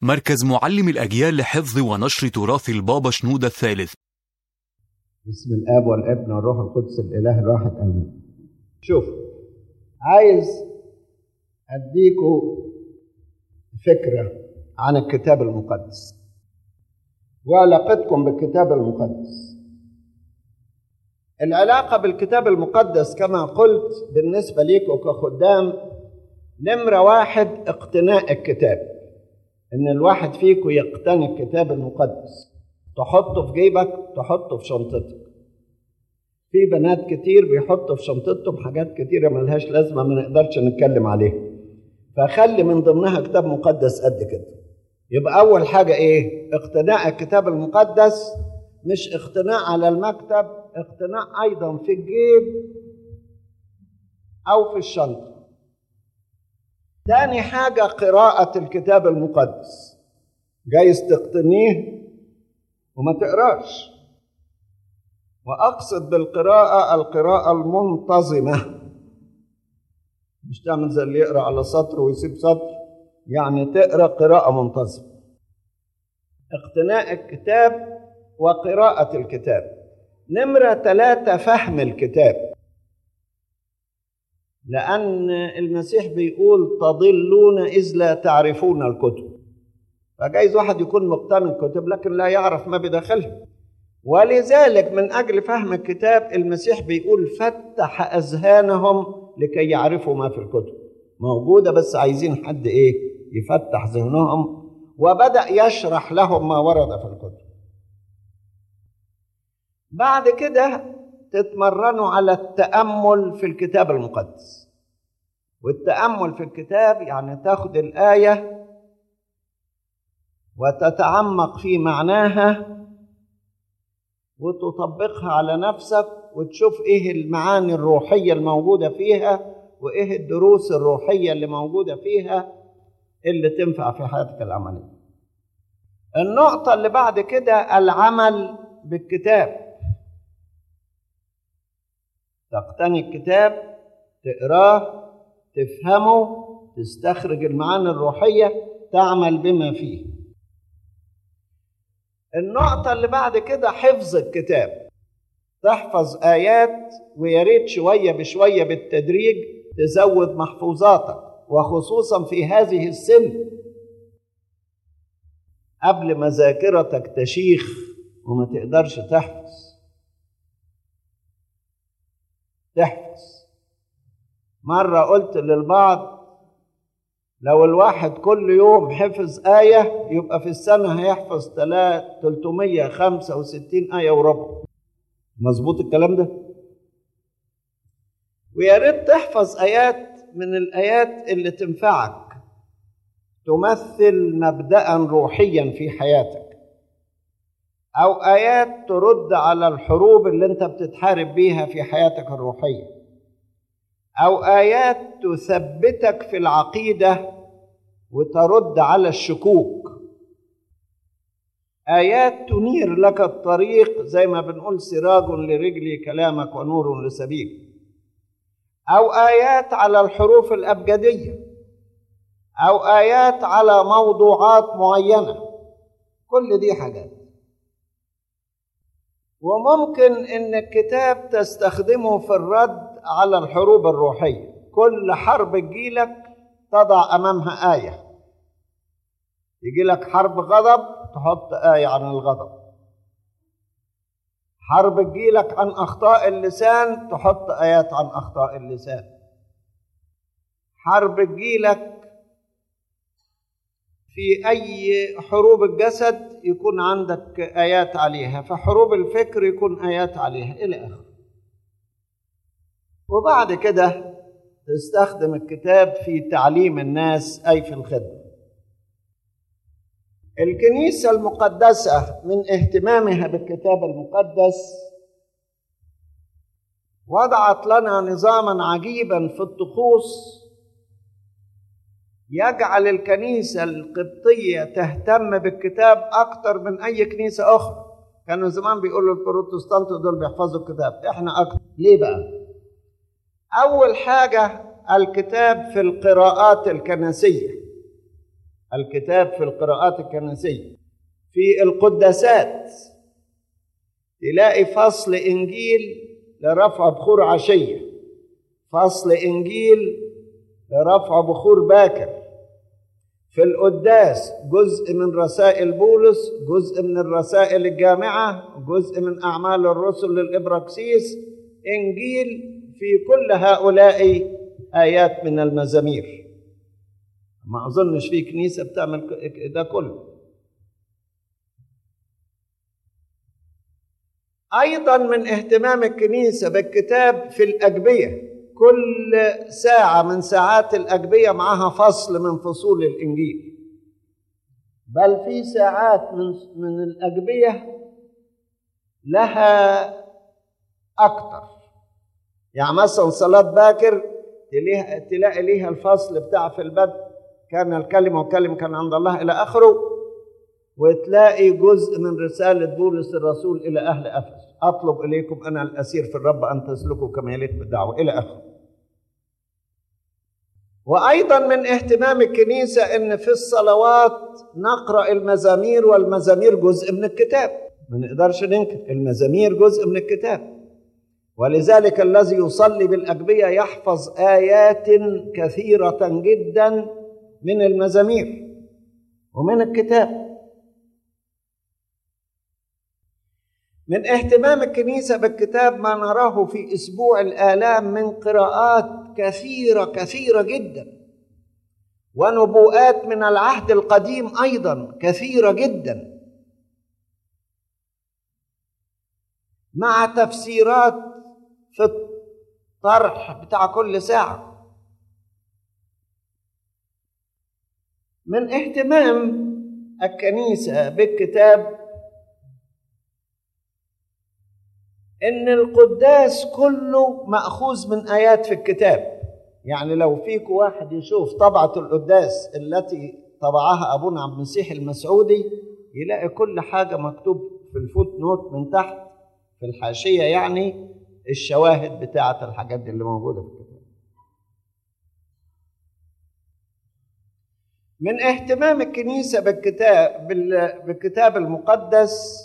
مركز معلم الأجيال لحفظ ونشر تراث البابا شنودة الثالث بسم الاب والابن والروح القدس الاله الواحد امين شوف عايز اديكوا فكره عن الكتاب المقدس وعلاقتكم بالكتاب المقدس العلاقه بالكتاب المقدس كما قلت بالنسبه ليكوا كخدام نمره واحد اقتناء الكتاب ان الواحد فيكم يقتني الكتاب المقدس تحطه في جيبك تحطه في شنطتك في بنات كتير بيحطوا في شنطتهم حاجات كتيرة ملهاش لازمة ما نقدرش نتكلم عليها فخلي من ضمنها كتاب مقدس قد كده يبقى أول حاجة إيه؟ اقتناء الكتاب المقدس مش اقتناء على المكتب اقتناء أيضا في الجيب أو في الشنطة تاني حاجة قراءة الكتاب المقدس جايز تقتنيه وما تقراش واقصد بالقراءه القراءه المنتظمه مش تعمل زي اللي يقرا على سطر ويسيب سطر يعني تقرا قراءه منتظمه اقتناء الكتاب وقراءه الكتاب نمره ثلاثه فهم الكتاب لان المسيح بيقول تضلون اذ لا تعرفون الكتب فجايز واحد يكون مقتنع الكتب لكن لا يعرف ما بداخلها ولذلك من اجل فهم الكتاب المسيح بيقول فتح اذهانهم لكي يعرفوا ما في الكتب موجوده بس عايزين حد ايه يفتح ذهنهم وبدا يشرح لهم ما ورد في الكتب بعد كده تتمرنوا على التامل في الكتاب المقدس والتامل في الكتاب يعني تاخد الايه وتتعمق في معناها وتطبقها على نفسك وتشوف ايه المعاني الروحيه الموجوده فيها وايه الدروس الروحيه اللي موجوده فيها اللي تنفع في حياتك العمليه النقطه اللي بعد كده العمل بالكتاب تقتني الكتاب تقراه تفهمه تستخرج المعاني الروحيه تعمل بما فيه النقطة اللي بعد كده حفظ الكتاب تحفظ آيات ويا ريت شوية بشوية بالتدريج تزود محفوظاتك وخصوصا في هذه السن قبل ما ذاكرتك تشيخ وما تقدرش تحفظ تحفظ مرة قلت للبعض لو الواحد كل يوم حفظ آية يبقى في السنة هيحفظ 365 آية وربع مظبوط الكلام ده ويا ريت تحفظ آيات من الآيات اللي تنفعك تمثل مبدأ روحيا في حياتك أو آيات ترد على الحروب اللي أنت بتتحارب بيها في حياتك الروحية أو آيات تثبتك في العقيدة وترد على الشكوك آيات تنير لك الطريق زي ما بنقول سراج لرجلي كلامك ونور لسبيل أو آيات على الحروف الأبجدية أو آيات على موضوعات معينة كل دي حاجات وممكن إن الكتاب تستخدمه في الرد على الحروب الروحية كل حرب تجيلك تضع أمامها آية يجي لك حرب غضب تحط آية عن الغضب حرب تجيلك عن أخطاء اللسان تحط آيات عن أخطاء اللسان حرب تجيلك في أي حروب الجسد يكون عندك آيات عليها في حروب الفكر يكون آيات عليها إلى آخره وبعد كده تستخدم الكتاب في تعليم الناس أي في الخدمة الكنيسة المقدسة من اهتمامها بالكتاب المقدس وضعت لنا نظاما عجيبا في الطقوس يجعل الكنيسة القبطية تهتم بالكتاب أكثر من أي كنيسة أخرى كانوا زمان بيقولوا البروتستانت دول بيحفظوا الكتاب احنا أكثر ليه بقى؟ أول حاجة الكتاب في القراءات الكنسية الكتاب في القراءات الكنسية في القداسات تلاقي فصل إنجيل لرفع بخور عشية فصل إنجيل لرفع بخور باكر في القداس جزء من رسائل بولس جزء من الرسائل الجامعة جزء من أعمال الرسل للإبراكسيس إنجيل في كل هؤلاء آيات من المزامير ما أظنش في كنيسة بتعمل ده كله أيضا من اهتمام الكنيسة بالكتاب في الأجبية كل ساعة من ساعات الأجبية معها فصل من فصول الإنجيل بل في ساعات من من الأجبية لها أكتر يعني مثلا صلاة باكر تلاقي ليها الفصل بتاع في البدء كان الكلمة والكلمة كان عند الله إلى آخره وتلاقي جزء من رسالة بولس الرسول إلى أهل أفسس أطلب إليكم أنا الأسير في الرب أن تسلكوا كما يليق بالدعوة إلى آخره وأيضا من اهتمام الكنيسة أن في الصلوات نقرأ المزامير والمزامير جزء من الكتاب ما نقدرش ننكر المزامير جزء من الكتاب ولذلك الذي يصلي بالأجبية يحفظ آيات كثيرة جدا من المزامير ومن الكتاب من اهتمام الكنيسة بالكتاب ما نراه في أسبوع الآلام من قراءات كثيرة كثيرة جدا ونبوءات من العهد القديم أيضا كثيرة جدا مع تفسيرات في الطرح بتاع كل ساعة من اهتمام الكنيسة بالكتاب ان القداس كله ماخوذ من ايات في الكتاب يعني لو فيك واحد يشوف طبعه القداس التي طبعها ابونا عبد المسيح المسعودي يلاقي كل حاجه مكتوب في الفوت نوت من تحت في الحاشيه يعني الشواهد بتاعه الحاجات دي اللي موجوده في الكتاب من اهتمام الكنيسه بالكتاب بالكتاب المقدس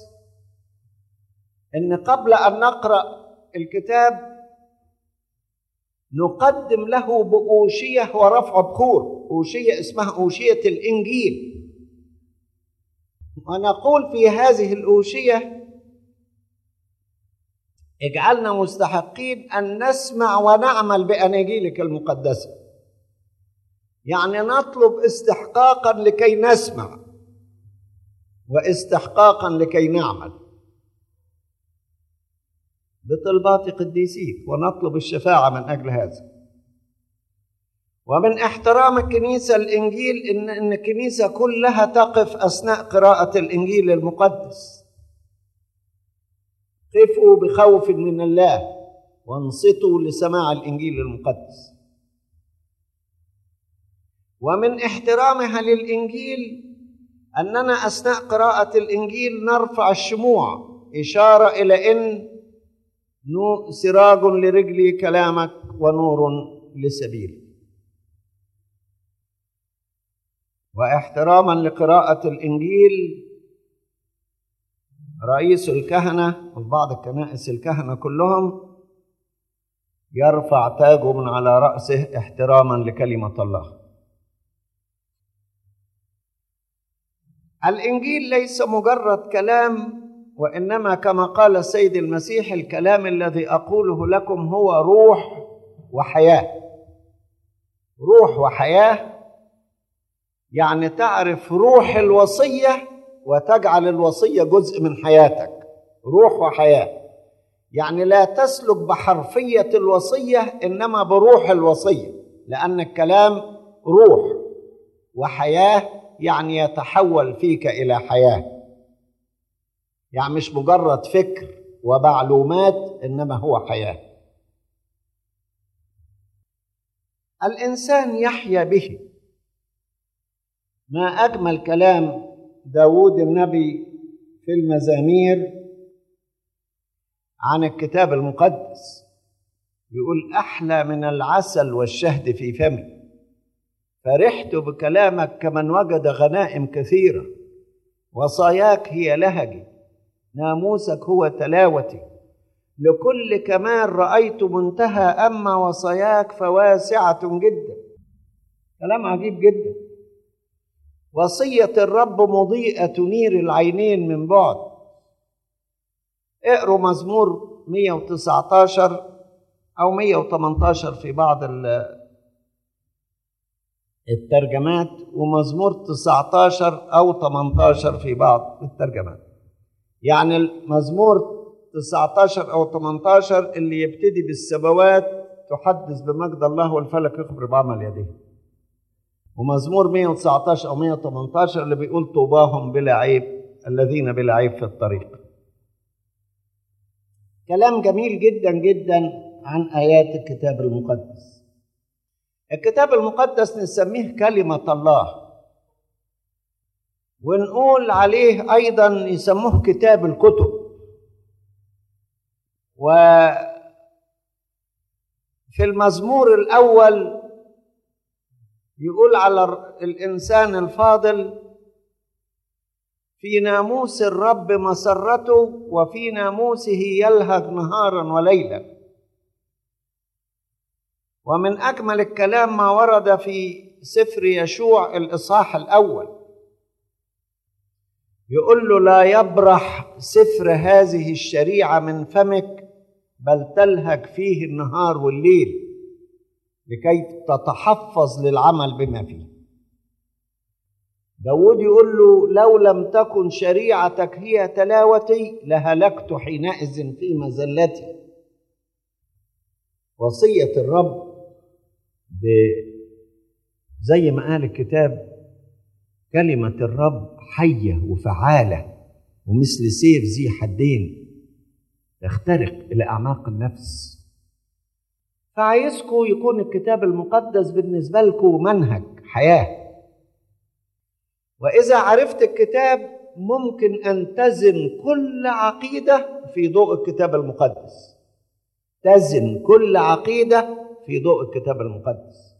ان قبل ان نقرا الكتاب نقدم له بأوشية ورفع بخور أوشية اسمها أوشية الإنجيل ونقول في هذه الأوشية اجعلنا مستحقين أن نسمع ونعمل بأناجيلك المقدسة يعني نطلب استحقاقا لكي نسمع واستحقاقا لكي نعمل بطلبات قديسيك ونطلب الشفاعة من أجل هذا ومن احترام الكنيسة الإنجيل إن إن الكنيسة كلها تقف أثناء قراءة الإنجيل المقدس قفوا بخوف من الله وانصتوا لسماع الإنجيل المقدس ومن احترامها للإنجيل أننا أثناء قراءة الإنجيل نرفع الشموع إشارة إلى أن سراج لرجلي كلامك ونور لسبيلي واحتراما لقراءة الإنجيل رئيس الكهنة وفي بعض الكنائس الكهنة كلهم يرفع تاجه من على رأسه احتراما لكلمة الله الإنجيل ليس مجرد كلام وانما كما قال السيد المسيح الكلام الذي اقوله لكم هو روح وحياه روح وحياه يعني تعرف روح الوصيه وتجعل الوصيه جزء من حياتك روح وحياه يعني لا تسلك بحرفيه الوصيه انما بروح الوصيه لان الكلام روح وحياه يعني يتحول فيك الى حياه يعني مش مجرد فكر ومعلومات انما هو حياه الانسان يحيا به ما اجمل كلام داود النبي في المزامير عن الكتاب المقدس يقول احلى من العسل والشهد في فمي فرحت بكلامك كمن وجد غنائم كثيرة وصاياك هي لهجي ناموسك هو تلاوتي لكل كمال رأيت منتهى أما وصاياك فواسعة جدا كلام عجيب جدا وصية الرب مضيئة تنير العينين من بعد اقروا مزمور 119 أو 118 في بعض الترجمات ومزمور 19 أو 18 في بعض الترجمات يعني المزمور 19 أو 18 اللي يبتدي بالسبوات تحدث بمجد الله والفلك يخبر بعمل يديه ومزمور 119 أو 118 اللي بيقول طوباهم بلا عيب الذين بلا عيب في الطريق كلام جميل جدا جدا عن آيات الكتاب المقدس الكتاب المقدس نسميه كلمة الله ونقول عليه أيضا يسموه كتاب الكتب وفي المزمور الأول يقول على الإنسان الفاضل في ناموس الرب مسرته وفي ناموسه يلهج نهارا وليلا ومن اجمل الكلام ما ورد في سفر يشوع الاصحاح الاول يقول له لا يبرح سفر هذه الشريعه من فمك بل تلهج فيه النهار والليل لكي تتحفظ للعمل بما فيه داود يقول له لو لم تكن شريعتك هي تلاوتي لهلكت حينئذ في مزلتي وصية الرب ب زي ما قال الكتاب كلمة الرب حية وفعالة ومثل سيف ذي حدين تخترق إلى أعماق النفس فعايزكم يكون الكتاب المقدس بالنسبة لكم منهج حياة وإذا عرفت الكتاب ممكن أن تزن كل عقيدة في ضوء الكتاب المقدس تزن كل عقيدة في ضوء الكتاب المقدس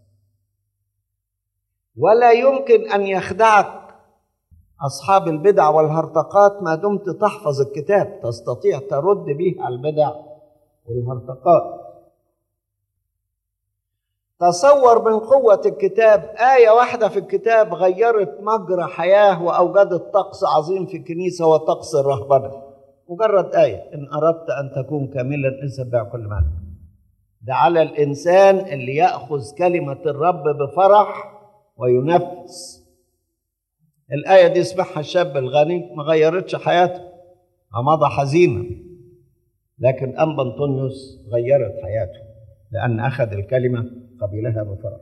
ولا يمكن أن يخدعك أصحاب البدع والهرطقات ما دمت تحفظ الكتاب تستطيع ترد به على البدع والهرطقات تصور من قوة الكتاب آية واحدة في الكتاب غيرت مجرى حياة وأوجدت طقس عظيم في الكنيسة وطقس الرهبنة مجرد آية إن أردت أن تكون كاملا اسبع كل مالك ده على الإنسان اللي يأخذ كلمة الرب بفرح وينفذ الآية دي اسمعها الشاب الغني ما غيرتش حياته مضى حزينا لكن أنبا أنطونيوس غيرت حياته لأن أخذ الكلمة قبلها بفرح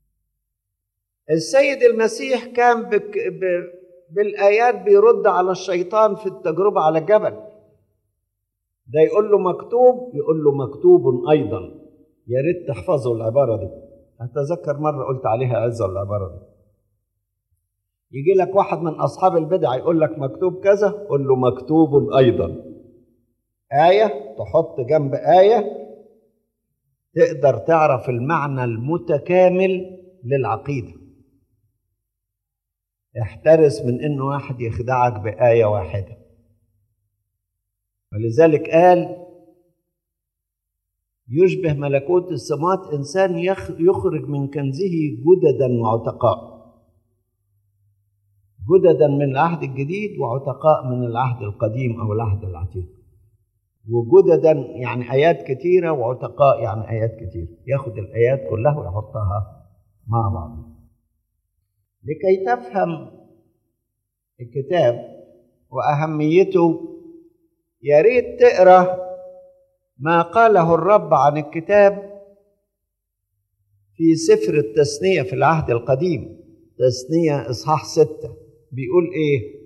السيد المسيح كان بك ب... بالآيات بيرد على الشيطان في التجربة على الجبل ده يقول له مكتوب يقول له مكتوب أيضا يا ريت تحفظوا العبارة دي أتذكر مرة قلت عليها عزة العبارة دي يجي لك واحد من أصحاب البدع يقول لك مكتوب كذا قول له مكتوب أيضا آية تحط جنب آية تقدر تعرف المعنى المتكامل للعقيدة احترس من ان واحد يخدعك بآية واحدة ولذلك قال يشبه ملكوت السماوات انسان يخرج من كنزه جددا وعتقاء جددا من العهد الجديد وعتقاء من العهد القديم او العهد العتيق وجددا يعني ايات كتيره وعتقاء يعني ايات كتيره ياخد الايات كلها ويحطها مع بعض لكي تفهم الكتاب واهميته يا ريت تقرا ما قاله الرب عن الكتاب في سفر التثنيه في العهد القديم تثنيه اصحاح سته بيقول ايه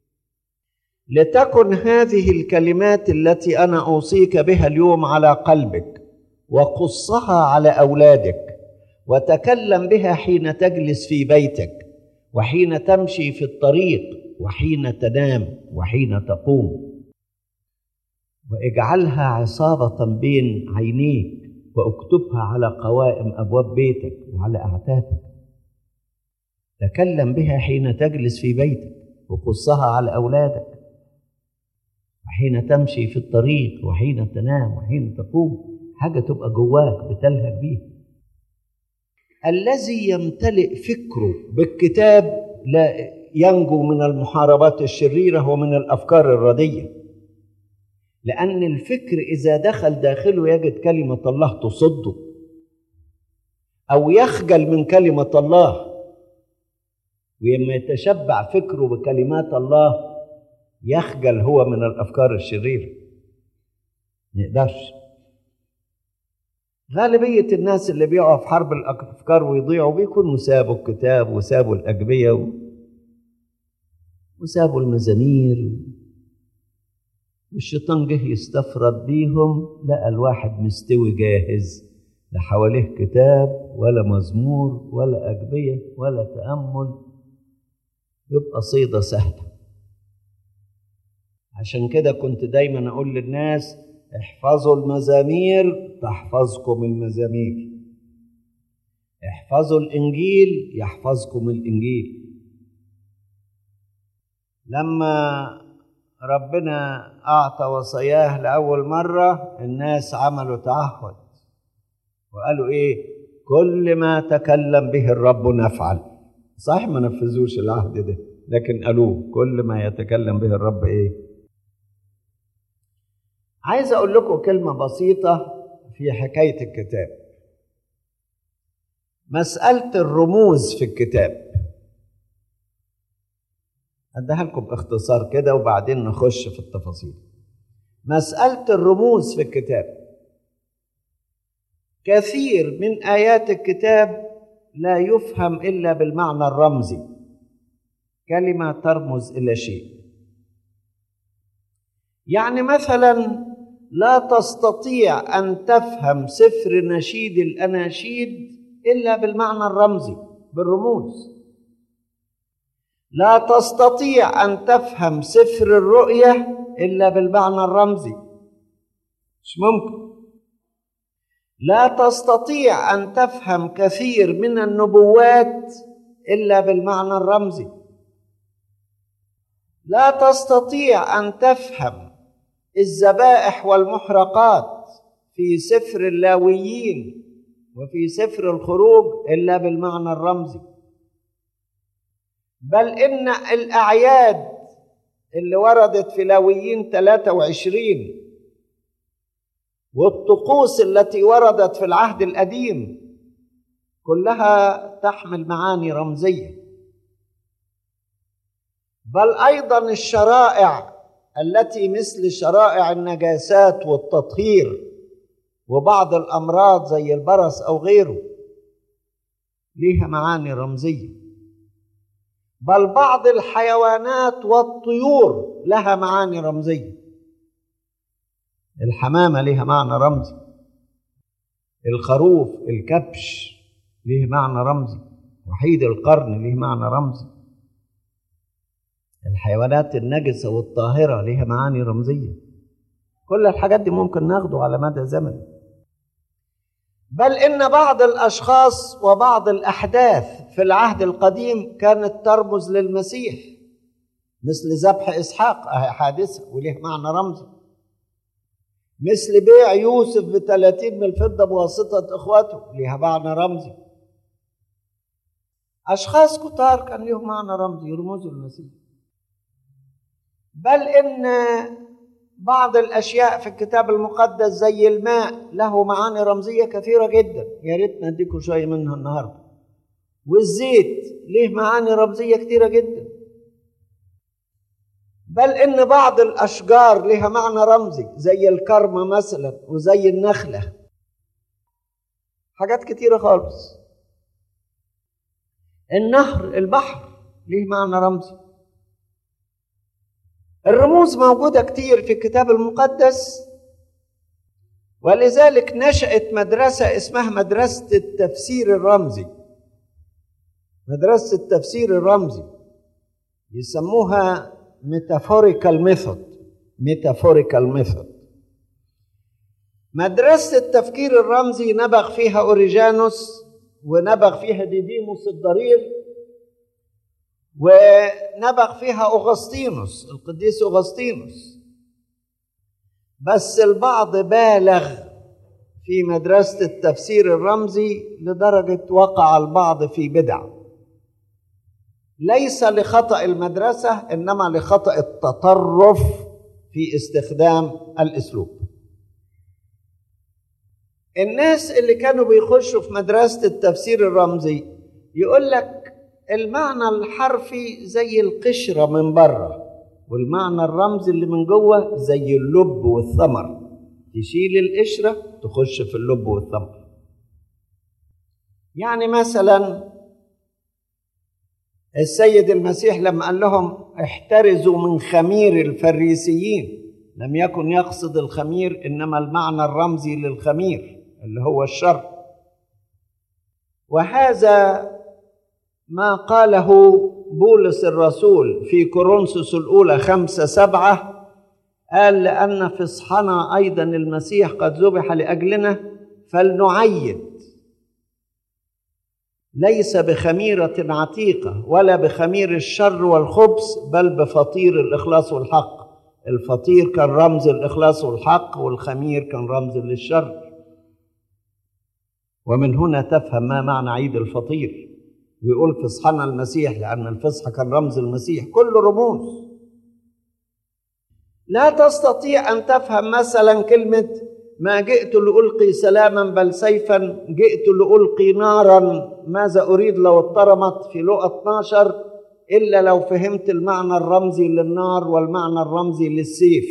لتكن هذه الكلمات التي انا اوصيك بها اليوم على قلبك وقصها على اولادك وتكلم بها حين تجلس في بيتك وحين تمشي في الطريق وحين تنام وحين تقوم واجعلها عصابه بين عينيك واكتبها على قوائم ابواب بيتك وعلى اعتابك تكلم بها حين تجلس في بيتك وقصها على أولادك وحين تمشي في الطريق وحين تنام وحين تقوم حاجة تبقى جواك بتلهج بيها الذي يمتلئ فكره بالكتاب لا ينجو من المحاربات الشريرة ومن الأفكار الردية لأن الفكر إذا دخل داخله يجد كلمة الله تصده أو يخجل من كلمة الله ولما يتشبع فكره بكلمات الله يخجل هو من الافكار الشريره ما يقدرش غالبية الناس اللي بيقعوا في حرب الأفكار ويضيعوا بيكونوا سابوا الكتاب وسابوا الأجبية و... وسابوا المزامير والشيطان جه يستفرد بيهم لقى الواحد مستوي جاهز لا حواليه كتاب ولا مزمور ولا أجبية ولا تأمل يبقى صيدة سهلة عشان كده كنت دايما أقول للناس احفظوا المزامير تحفظكم المزامير احفظوا الإنجيل يحفظكم الإنجيل لما ربنا أعطى وصاياه لأول مرة الناس عملوا تعهد وقالوا إيه كل ما تكلم به الرب نفعل صحيح ما نفذوش العهد ده لكن قالوه كل ما يتكلم به الرب ايه عايز اقول لكم كلمه بسيطه في حكايه الكتاب مساله الرموز في الكتاب اديها لكم باختصار كده وبعدين نخش في التفاصيل مساله الرموز في الكتاب كثير من ايات الكتاب لا يفهم الا بالمعنى الرمزي كلمه ترمز الى شيء يعني مثلا لا تستطيع ان تفهم سفر نشيد الاناشيد الا بالمعنى الرمزي بالرموز لا تستطيع ان تفهم سفر الرؤيه الا بالمعنى الرمزي مش ممكن لا تستطيع ان تفهم كثير من النبوات الا بالمعنى الرمزي لا تستطيع ان تفهم الذبائح والمحرقات في سفر اللاويين وفي سفر الخروج الا بالمعنى الرمزي بل ان الاعياد اللي وردت في لاويين 23 والطقوس التي وردت في العهد القديم كلها تحمل معاني رمزيه بل ايضا الشرائع التي مثل شرائع النجاسات والتطهير وبعض الامراض زي البرص او غيره ليها معاني رمزيه بل بعض الحيوانات والطيور لها معاني رمزيه الحمامه لها معنى رمزي الخروف الكبش له معنى رمزي وحيد القرن له معنى رمزي الحيوانات النجسة والطاهرة لها معاني رمزية كل الحاجات دي ممكن ناخده على مدى زمن بل إن بعض الأشخاص وبعض الأحداث في العهد القديم كانت ترمز للمسيح مثل ذبح إسحاق حادثة وليه معنى رمزي مثل بيع يوسف بثلاثين من الفضة بواسطة إخواته ليها معنى رمزي أشخاص كتار كان لهم معنى رمزي يرمزوا المسيح بل ان بعض الاشياء في الكتاب المقدس زي الماء له معاني رمزيه كثيره جدا يا ريت نديكم شويه منها النهارده والزيت له معاني رمزيه كثيره جدا بل ان بعض الاشجار لها معنى رمزي زي الكرمه مثلا وزي النخله حاجات كثيره خالص النهر البحر له معنى رمزي الرموز موجوده كتير في الكتاب المقدس ولذلك نشأت مدرسة اسمها مدرسة التفسير الرمزي مدرسة التفسير الرمزي يسموها metaphorical method metaphorical method مدرسة التفكير الرمزي نبغ فيها أوريجانوس ونبغ فيها ديديموس الضرير ونبغ فيها أغسطينوس القديس أغسطينوس بس البعض بالغ في مدرسة التفسير الرمزي لدرجة وقع البعض في بدع ليس لخطأ المدرسة إنما لخطأ التطرف في استخدام الأسلوب الناس اللي كانوا بيخشوا في مدرسة التفسير الرمزي يقول لك المعنى الحرفي زي القشرة من بره والمعنى الرمزي اللي من جوه زي اللب والثمر تشيل القشرة تخش في اللب والثمر يعني مثلا السيد المسيح لما قال لهم احترزوا من خمير الفريسيين لم يكن يقصد الخمير انما المعنى الرمزي للخمير اللي هو الشر وهذا ما قاله بولس الرسول في كورنثوس الأولى خمسة سبعة قال لأن فصحنا أيضا المسيح قد ذبح لأجلنا فلنعيد ليس بخميرة عتيقة ولا بخمير الشر والخبث بل بفطير الإخلاص والحق الفطير كان رمز الإخلاص والحق والخمير كان رمز للشر ومن هنا تفهم ما معنى عيد الفطير ويقول فصحنا المسيح لأن الفصح كان رمز المسيح كل رموز لا تستطيع أن تفهم مثلا كلمة ما جئت لألقي سلاما بل سيفا جئت لألقي نارا ماذا أريد لو اضطرمت في لقى 12 إلا لو فهمت المعنى الرمزي للنار والمعنى الرمزي للسيف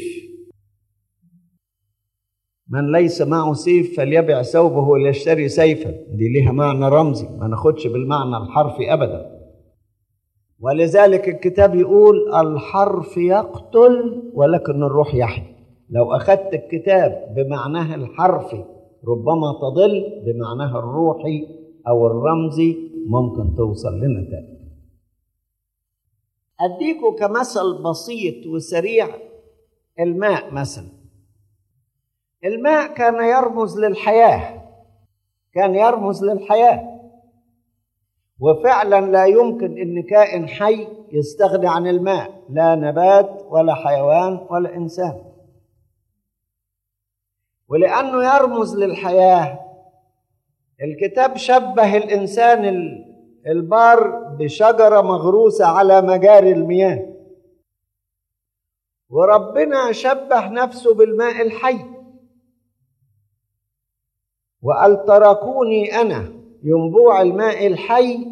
من ليس معه سيف فليبع ثوبه وليشتري سيفا دي ليها معنى رمزي ما ناخدش بالمعنى الحرفي ابدا ولذلك الكتاب يقول الحرف يقتل ولكن الروح يحيي لو اخذت الكتاب بمعناه الحرفي ربما تضل بمعناه الروحي او الرمزي ممكن توصل لنا تاني اديكم كمثل بسيط وسريع الماء مثلا الماء كان يرمز للحياة كان يرمز للحياة وفعلا لا يمكن ان كائن حي يستغني عن الماء لا نبات ولا حيوان ولا انسان ولانه يرمز للحياه الكتاب شبه الانسان البار بشجره مغروسه على مجاري المياه وربنا شبه نفسه بالماء الحي وقال تركوني انا ينبوع الماء الحي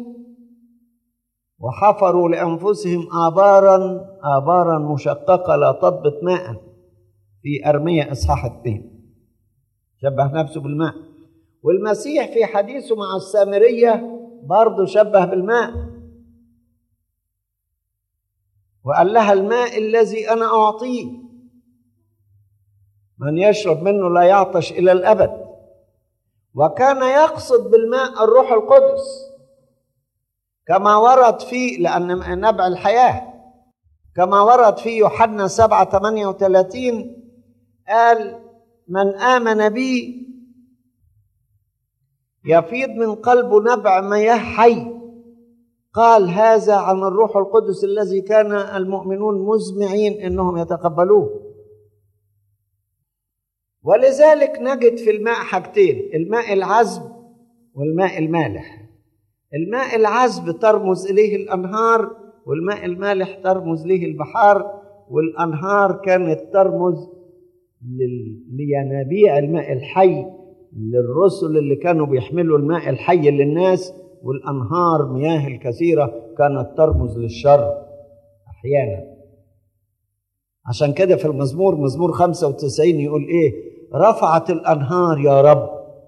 وحفروا لانفسهم ابارا ابارا مشققه لا تضبط ماء في ارميه اصحاح اثنين شبه نفسه بالماء والمسيح في حديثه مع السامريه برضه شبه بالماء وقال لها الماء الذي انا اعطيه من يشرب منه لا يعطش الى الابد وكان يقصد بالماء الروح القدس كما ورد في لأن نبع الحياة كما ورد في يوحنا سبعة ثمانية وثلاثين قال من آمن بي يفيض من قلبه نبع مياه حي قال هذا عن الروح القدس الذي كان المؤمنون مزمعين انهم يتقبلوه ولذلك نجد في الماء حاجتين الماء العذب والماء المالح الماء العذب ترمز اليه الانهار والماء المالح ترمز اليه البحار والانهار كانت ترمز لينابيع الماء الحي للرسل اللي كانوا بيحملوا الماء الحي للناس والانهار مياه الكثيره كانت ترمز للشر احيانا عشان كده في المزمور مزمور 95 يقول ايه رفعت الانهار يا رب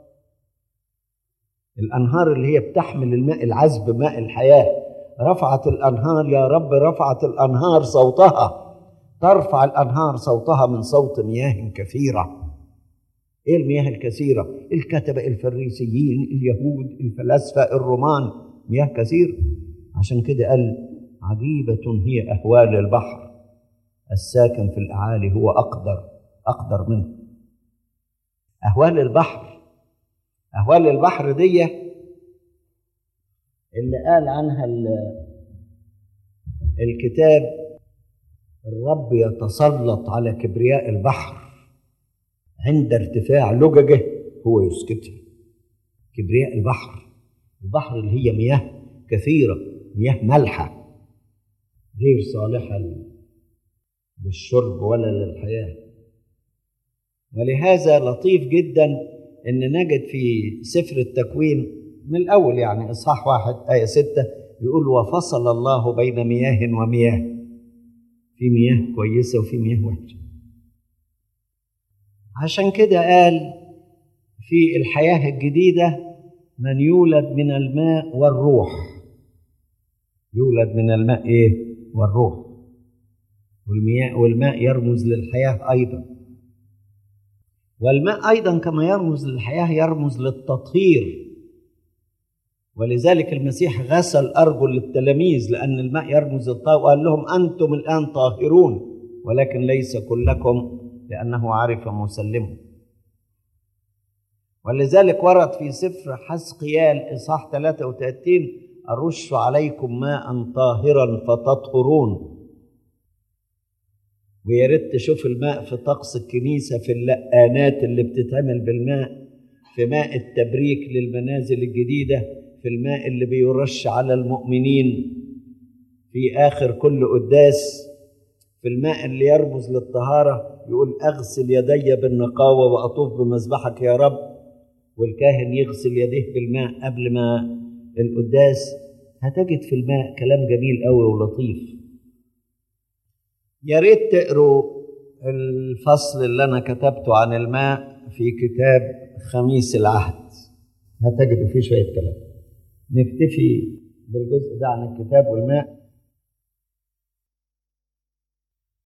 الانهار اللي هي بتحمل الماء العذب ماء الحياه رفعت الانهار يا رب رفعت الانهار صوتها ترفع الانهار صوتها من صوت مياه كثيره ايه المياه الكثيره الكتبه الفريسيين اليهود الفلاسفه الرومان مياه كثير عشان كده قال عجيبه هي اهوال البحر الساكن في الاعالي هو اقدر اقدر منه اهوال البحر اهوال البحر دي اللي قال عنها الكتاب الرب يتسلط على كبرياء البحر عند ارتفاع لججه هو يسكتها كبرياء البحر البحر اللي هي مياه كثيرة مياه مالحة غير صالحة للشرب ولا للحياة ولهذا لطيف جدا ان نجد في سفر التكوين من الاول يعني اصحاح واحد ايه سته يقول وفصل الله بين مياه ومياه في مياه كويسه وفي مياه وحشه عشان كده قال في الحياه الجديده من يولد من الماء والروح يولد من الماء ايه والروح والمياه والماء يرمز للحياه ايضا والماء ايضا كما يرمز للحياه يرمز للتطهير ولذلك المسيح غسل ارجل التلاميذ لان الماء يرمز للطهر وقال لهم انتم الان طاهرون ولكن ليس كلكم لانه عرف مسلمه ولذلك ورد في سفر حسقيال اصحاح 33 ارش عليكم ماء طاهرا فتطهرون ويا ريت تشوف الماء في طقس الكنيسة في اللقانات اللي بتتعمل بالماء في ماء التبريك للمنازل الجديدة في الماء اللي بيرش على المؤمنين في آخر كل قداس في الماء اللي يرمز للطهارة يقول أغسل يدي بالنقاوة وأطوف بمذبحك يا رب والكاهن يغسل يديه بالماء قبل ما القداس هتجد في الماء كلام جميل قوي ولطيف يا ريت تقروا الفصل اللي انا كتبته عن الماء في كتاب خميس العهد هتجدوا فيه شويه كلام نكتفي بالجزء ده عن الكتاب والماء